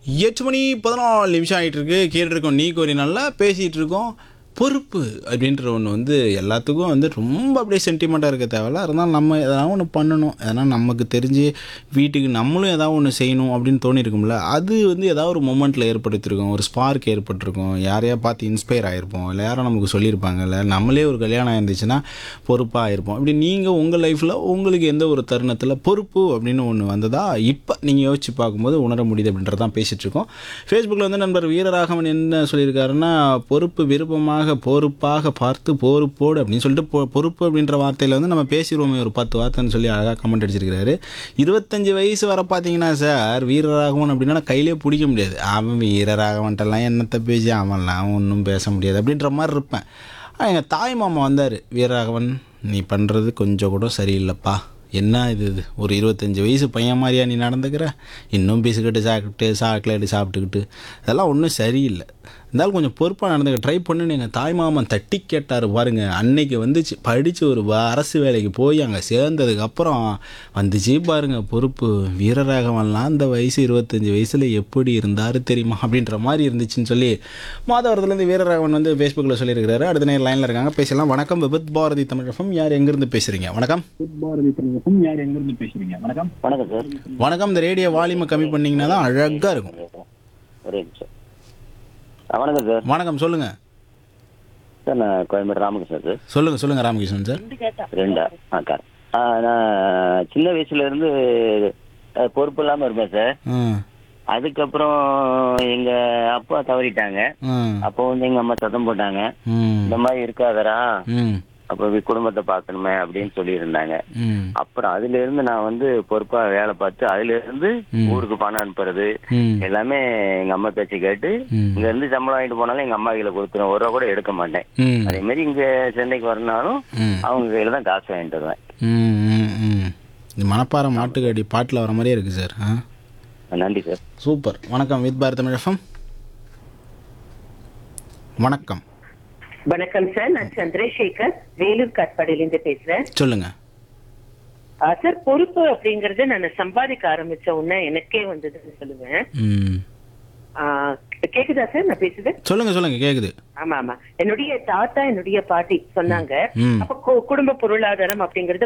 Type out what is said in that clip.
எட்டு மணி பதினாலு நிமிஷம் ஆகிட்டு இருக்கு கேட்டிருக்கோம் நீ கோரி நல்லா பேசிகிட்டு இருக்கோம் பொறுப்பு அப்படின்ற ஒன்று வந்து எல்லாத்துக்கும் வந்து ரொம்ப அப்படியே சென்டிமெண்ட்டாக இருக்க தேவையில்ல இருந்தாலும் நம்ம எதனா ஒன்று பண்ணணும் எதனா நமக்கு தெரிஞ்சு வீட்டுக்கு நம்மளும் ஏதாவது ஒன்று செய்யணும் அப்படின்னு தோணியிருக்கும்ல அது வந்து ஏதாவது ஒரு மொமெண்ட்டில் ஏற்படுத்தியிருக்கோம் ஒரு ஸ்பார்க் ஏற்பட்டிருக்கும் யாரையா பார்த்து இன்ஸ்பயர் ஆகிருப்போம் இல்லை யாரும் நமக்கு சொல்லியிருப்பாங்க இல்லை நம்மளே ஒரு கல்யாணம் இருந்துச்சுன்னா பொறுப்பாக ஆயிருப்போம் இப்படி நீங்கள் உங்கள் லைஃப்பில் உங்களுக்கு எந்த ஒரு தருணத்தில் பொறுப்பு அப்படின்னு ஒன்று வந்ததா இப்போ நீங்கள் யோசிச்சு பார்க்கும்போது உணர முடியுது அப்படின்றதான் பேசிகிட்டு இருக்கோம் ஃபேஸ்புக்கில் வந்து நண்பர் வீரராகவன் என்ன சொல்லியிருக்காருன்னா பொறுப்பு விருப்பமாக பொறுப்பாக பார்த்து பொறுப்போடு அப்படின்னு சொல்லிட்டு பொ- பொறுப்பு அப்படின்ற வார்த்தையில் வந்து நம்ம பேசிடுவோமே ஒரு பத்து வார்த்தைன்னு சொல்லி அழகாக கமெண்ட் அடிச்சிருக்கிறாரு இருபத்தஞ்சு வயசு வர பார்த்தீங்கன்னா சார் வீரராகவன் அப்படின்னா நான் கையிலே பிடிக்க முடியாது அவன் வீரராகவன்ட்டெல்லாம் என்னத்தை பேசி அவன்லாம் ஒன்றும் பேச முடியாது அப்படின்ற மாதிரி இருப்பேன் ஆனால் எங்கள் தாய் மாமா வந்தார் வீரராகவன் நீ பண்ணுறது கொஞ்சம் கூட சரியில்லைப்பா என்ன இது இது ஒரு இருபத்தஞ்சி வயசு பையன் மாதிரியா நீ நடந்துக்கிற இன்னும் பிசுக்கிட்டு சாப்பிட்டு சாக்லேட்டு சாப்பிட்டுக்கிட்டு அதெல்லாம் ஒன்றும் சரியில்லை இருந்தாலும் கொஞ்சம் பொறுப்பாக நடந்துக்க ட்ரை பண்ணுன்னு எங்கள் தாய் மாமன் தட்டி கேட்டார் பாருங்க அன்னைக்கு வந்துச்சு படித்து ஒரு வ- அரசு வேலைக்கு போய் அங்கே சேர்ந்ததுக்கப்புறம் வந்துச்சு பாருங்க பொறுப்பு வீரராகவன்லாம் அந்த வயசு இருபத்தஞ்சி வயசில் எப்படி இருந்தார் தெரியுமா அப்படின்ற மாதிரி இருந்துச்சுன்னு சொல்லி மாதவரத்துலேருந்து வீரராகவன் வந்து ஃபேஸ்புக்கில் சொல்லியிருக்கிறாரு அடுத்த நேரம் லைனில் இருக்காங்க பேசலாம் வணக்கம் விபத் பாரதி தமிழகம் யார் எங்கேருந்து பேசுகிறீங்க வணக்கம் வணக்கம் சார் வணக்கம் இந்த ரேடியோ வால்யூமை கம்மி பண்ணீங்கன்னா தான் அழகாக இருக்கும் ஒரே நிமிஷம் ஆ, வணக்கம் சார் வணக்கம் சொல்லுங்கள் சார் நான் கோயம்பேடு ராமகிருஷ்ணன் சார் சொல்லுங்கள் சொல்லுங்கள் ராமகிருஷ்ணன் சார் ரெண்டா ஆ கார் ஆ நான் சின்ன வயசுல இருந்து அஹ், பொறுப்பு இல்லாம இருப்பேன் சார் ம் அதுக்கப்புறம் எங்க அப்பா தவறிட்டாங்க ம் அப்போ வந்து எங்க அம்மா சத்தம் போட்டாங்க ம் இந்த மாதிரி இருக்காதடா ம் அப்ப வி- குடும்பத்தை பார்க்கணுமே அப்படின்னு சொல்லி இருந்தாங்க ம் அப்புறம் அதுல இருந்து நான் வந்து பொறுப்பா வேலை பார்த்து அதுல இருந்து ஊருக்கு பணம் அனுப்புறது ம் எல்லாமே எங்க அம்மா பேச்சு கேட்டு ம். இங்க இருந்து சம்பளம் வாங்கிட்டு போனாலும் எங்க அம்மா கையில கொடுத்துருவேன் ஒரு ரூபா கூட எடுக்க மாட்டேன் ம் அதே மாதிரி இங்க சென்னைக்கு வரனாலும் ம் அவங்க கையில தான் காசு வாங்கிட்டு வருவேன் ம் ம் ம் இந்த மணப்பாறை மாட்டுக்கடி பாட்டில் வர மாதிரியே இருக்குது சார் ஆ நன்றி சார் சூப்பர் வணக்கம் வித் பாரத் தமிழ் எஃப்எம் வணக்கம் வணக்கம் சார் நான் சந்திரசேகர் வேலூர் காட்பாடியிலிருந்து பேசுறேன் சொல்லுங்க ஆ, சார் பொறுப்பு அப்படிங்கறது நான் சம்பாதிக்க ஆரம்பிச்ச உடனே எனக்கே வந்ததுன்னு சொல்லுவேன் ம் ஆ, கேக்குதா சார் நான் பேசுது சொல்லுங்க சொல்லுங்க கேக்குது ஆமா ஆமா என்னுடைய தாத்தா என்னுடைய பாட்டி சொன்னாங்க ம். அப்ப கு- குடும்ப பொருளாதாரம் அப்படிங்கறது